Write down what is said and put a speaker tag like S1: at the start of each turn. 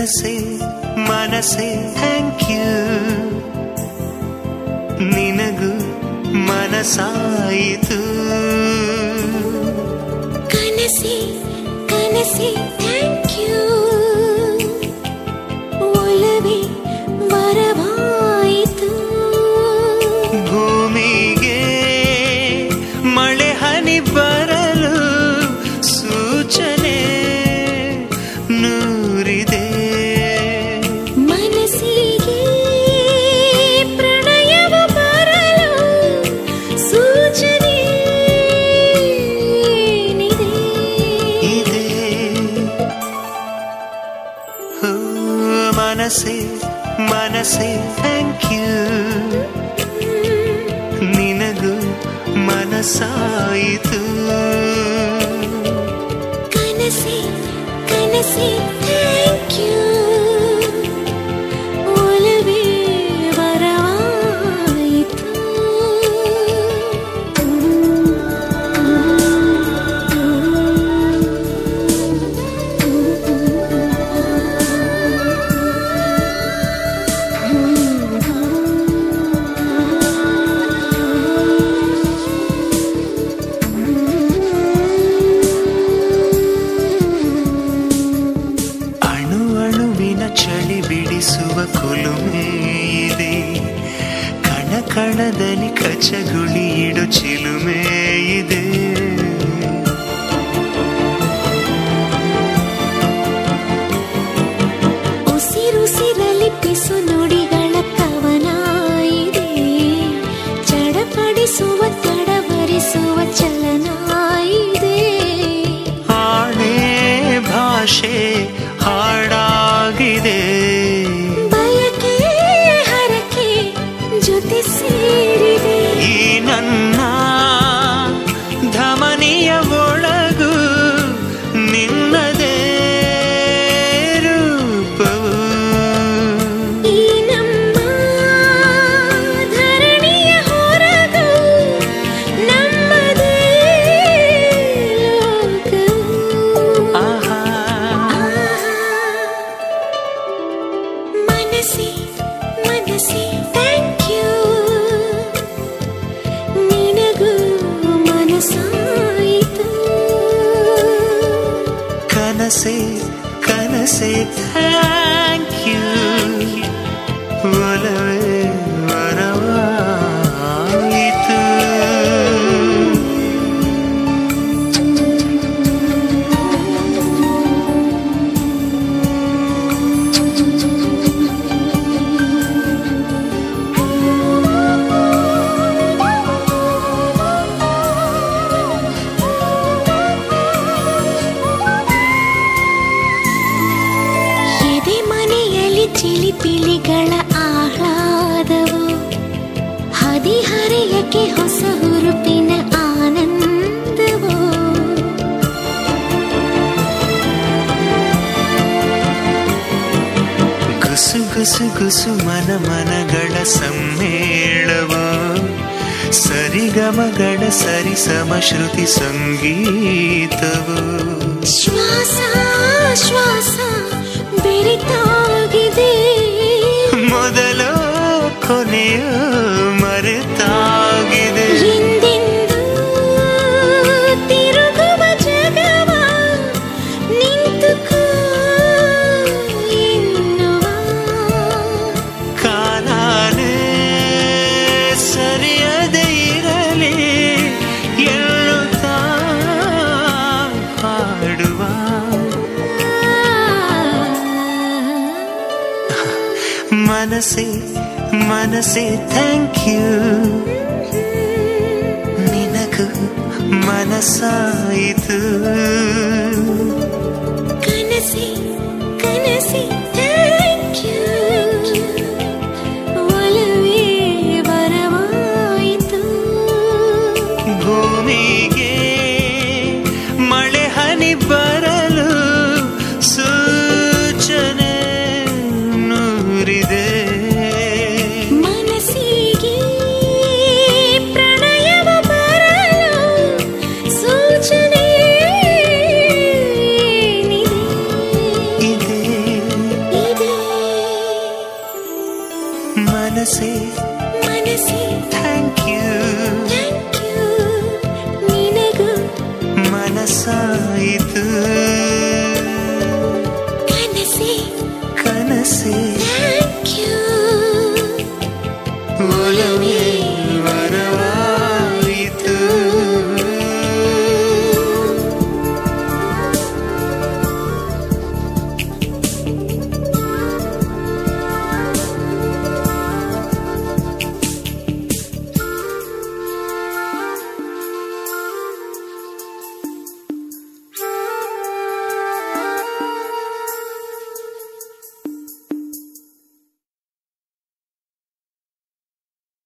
S1: ಮನಸ್ಸೇ ಮನಸ್ಸೇ thank you ನಿನಗೂ ಮನಸ್ಸಾಯಿತು
S2: ಕನಸೆ ಕನಸೆ ಥ್ಯಾಂಕ್ ಯು ಒಲವೇ ವರವಾಯಿತು
S1: ಭೂಮಿಗೆ ಮಳೆ ಹನಿ ಬರಲು ಸೂಚನೆ ನೂರಿದೆ
S2: ಮನಸ್ಸಿಗೆ ಪ್ರಣಯವ ಬರಲು ಸೂಚನೆ ಏನಿದೆ?
S1: ಇದೆ ಹೋ, ಮನಸ್ಸೇ ಮನಸ್ಸೇ ಥ್ಯಾಂಕ್ ಯು ನಿನಗೂ ಮನಸ್ಸಾಯಿತು
S2: ಕನಸೆ ಕನಸೆ ಥ್ಯಾಂಕ್ ಯು ಒಲವೇ ವರವಾಯಿತು
S1: ಅಣು ಅಣುವಿನ ಚಳಿ ಬಿಡಿಸುವ ಕುಲುಮೆ ಇದೆ ಕಣ ಕಣದಲ್ಲಿ ಕಚಗುಳಿ ಇಡು ಚಿಲುಮೆ ಇದೆ
S2: ಉಸಿರುಸಿರಲಿ ಪಿಸು ನುಡಿಗಳ ಕವನ ಇದೆ ಚಡಪಡಿಸುವ ತಡವರಿಸುವ ಚಲನ ಇದೆ
S1: ಆಣೆ ಭಾಷೆ ಹಾಡಾಗಿದೆ
S2: ಬಯಕೆ ಹರಕೆ ಜೊತೆ ಸೇರಿದೆ
S1: ಈ ನನ್ನ ಧಮನಿಯ ಒಳಗು ನಿನ್ನದೇ ರೂಪವು
S2: ಈ ನಮ್ಮ ಧರಣಿಯ ಹೊರಗು ನಮ್ಮದೇ ಲೋಕವು
S1: ಆಹಾ
S2: ಮನಸ್ಸೇ ಮನಸ್ಸೇ ಥ್ಯಾಂಕ್ ಯು ನಿನಗೂ ಮನಸ್ಸಾಯಿತು
S1: ಕನಸೆ ಕನಸೆ ಥ್ಯಾಂಕ್ ಯು ಒಲವೇ ವರವಾಯಿತು
S2: ಎದೆ ಮನೆಯಲ್ಲಿ ಚಿಲಿಪಿಲಿಗಳ ಆಹ್ಲಾದವು ಹದಿಹರೆಯಕ್ಕೆ ಹೊಸ ಹುರುಪಿನ ಆನಂದವು
S1: ಗುಸು ಗುಸು ಗುಸು ಮನ ಮನಗಳ ಸಮ್ಮೇಳವ ಸರಿಗಮಗಳ ಸರಿಸಮ ಶ್ರುತಿ ಸಂಗೀತವು
S2: ಶ್ವಾಸ ಶ್ವಾಸ ಬೆರಿತಾಗಿದೆ
S1: ಮೊದಲು ಕೊನೆಯು ಮರೆತಾಗಿದೆ
S2: ಎಂದೆಂದೂ ತಿರುಗುವ ಜಗವ ನಿಂತುಕೋ ಎನ್ನುವ
S1: ಕಾಲಾನೇ ಸರಿಯದೇ ಇರಲಿ ಎನ್ನುತ್ತಾ ಹಾಡುವ ಮನಸ್ಸೇ ಮನಸ್ಸೇ ಥ್ಯಾಂಕ್ ಯು ನಿನಗೂ ಮನಸ್ಸಾಯಿತು
S2: ಕನಸೆ ಕನಸೆ ಥ್ಯಾಂಕ್ ಯು ಒಲವೇ ವರವಾಯಿತು
S1: ಭೂಮಿಗೆ ಮಳೆ ಹನಿ ಬರಲು ಸೂಚನೆ ನೂರಿದೆ
S2: ಮನಸ್ಸಿಗೆ ಪ್ರಣಯವ ಬರಲು ಸೂಚನೆ ಏನಿದೆ?
S1: ಇದೆ ಮನಸ್ಸೇ
S2: ಮನಸ್ಸೇ
S1: ಥ್ಯಾಂಕ್ ಯು
S2: ಥ್ಯಾಂಕ್ ಯು ನಿನಗೂ
S1: ಮನಸ್ಸಾಯಿತು
S2: ಕನಸೇ
S1: ಕನಸೇ
S2: ಥ್ಯಾಂಕ್ ಯು
S1: ಒಲವೇ